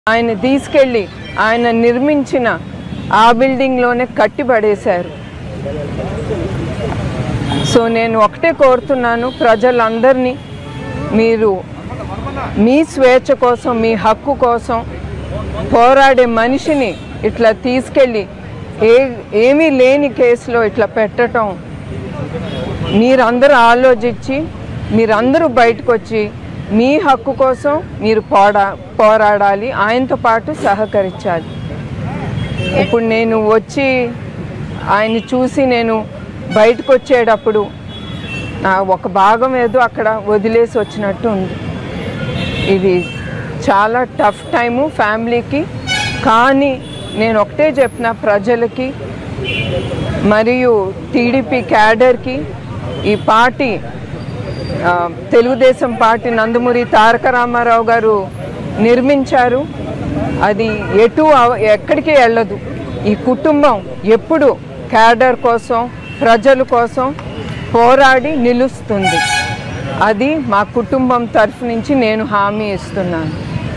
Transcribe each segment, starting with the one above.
ఆయన తీసుకెళ్ళి ఆయన నిర్మించిన ఆ బిల్డింగ్లోనే కట్టిపడేశారు సో నేను ఒకటే కోరుతున్నాను ప్రజలందరినీ మీరు మీ స్వేచ్ఛ కోసం మీ హక్కు కోసం పోరాడే మనిషిని ఇట్లా తీసుకెళ్ళి ఏ ఏమీ లేని కేసులో ఇట్లా పెట్టడం మీరందరూ ఆలోచించి మీరందరూ బయటకు వచ్చి మీ హక్కు కోసం మీరు పోడా పోరాడాలి ఆయనతో పాటు సహకరించాలి ఇప్పుడు నేను వచ్చి ఆయన్ని చూసి నేను బయటకు వచ్చేటప్పుడు నా ఒక భాగం ఏదో అక్కడ వదిలేసి వచ్చినట్టు ఉంది ఇది చాలా టఫ్ టైము ఫ్యామిలీకి కానీ నేను ఒకటే చెప్పిన ప్రజలకి మరియు టీడీపీ క్యాడర్కి ఈ పార్టీ ఆ, తెలుగుదేశం పార్టీ నందమూరి తారక రామారావు గారు నిర్మించారు అది ఎటు అవ- ఎక్కడికి వెళ్ళదు ఈ కుటుంబం ఎప్పుడు క్యాడర్ కోసం ప్రజల కోసం పోరాడి నిలుస్తుంది అది మా కుటుంబం తరఫు నుంచి నేను హామీ ఇస్తున్నాను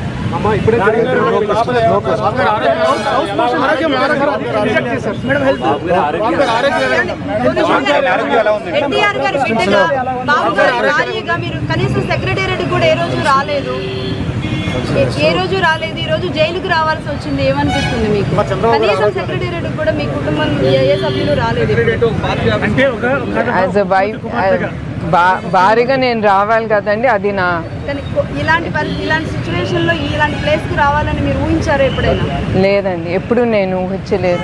ఎన్టీఆర్ గారి బిడ్డగా బాబు గారి భార్యగా మీరు కనీసం సెక్రటేరియట్ కూడా ఏ రోజు రాలేదు ఏ- ఏ రోజు రాలేదు ఈ రోజు జైలుకు రావాల్సి వచ్చింది ఏమనిపిస్తుంది మీకు కనీసం సెక్రటేరియట్ కూడా మీ కుటుంబం ఏ ఏ సభ్యులు రాలేదు యాజ్ అ వైఫ్ భారీగా నేను రావాలి కదండి అది నా కానీ కొ- ఇలాంటి పరి- ఇలాంటి సిచ్యువేషన్ లో ఇలాంటి ప్లేస్ కు రావాలని మీరు ఊహించారు ఎప్పుడైనా లేదండి ఎప్పుడు నేను ఊహించలేదు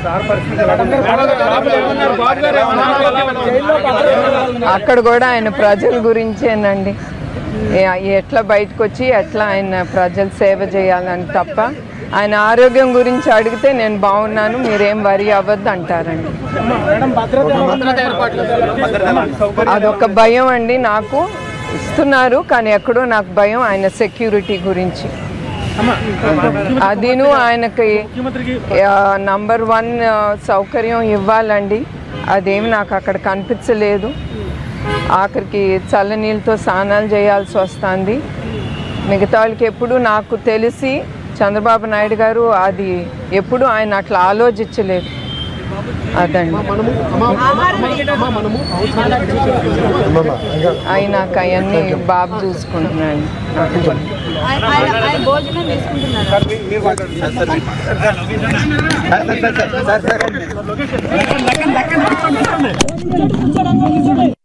అక్కడ కూడా ఆయన ప్రజల గురించేనండి ఏ- ఎట్లా బయటకు వచ్చి ఎట్లా ఆయన ప్రజలు సేవ చేయాలని తప్ప ఆయన ఆరోగ్యం గురించి అడిగితే నేను బాగున్నాను మీరేం వరి అవ్వద్దు అంటారండి అదొక భయం అండి నాకు ఇస్తున్నారు కానీ ఎక్కడో నాకు భయం ఆయన సెక్యూరిటీ గురించి అదిను ఆయనకి నంబర్ వన్ సౌకర్యం ఇవ్వాలండి అదేమి నాకు అక్కడ కనిపించలేదు ఆఖరికి చల్లనీళ్ళతో స్నానాలు చేయాల్సి వస్తుంది మిగతా వాళ్ళకి ఎప్పుడు నాకు తెలిసి చంద్రబాబు నాయుడు గారు అది ఎప్పుడు ఆయన అట్లా ఆలోచించలేదు అదండి అయినాక అవన్నీ బాబు చూసుకుంటున్నాను ఆయన ఆయన- ఆయన భోజనం తీసుకుంటున్నారు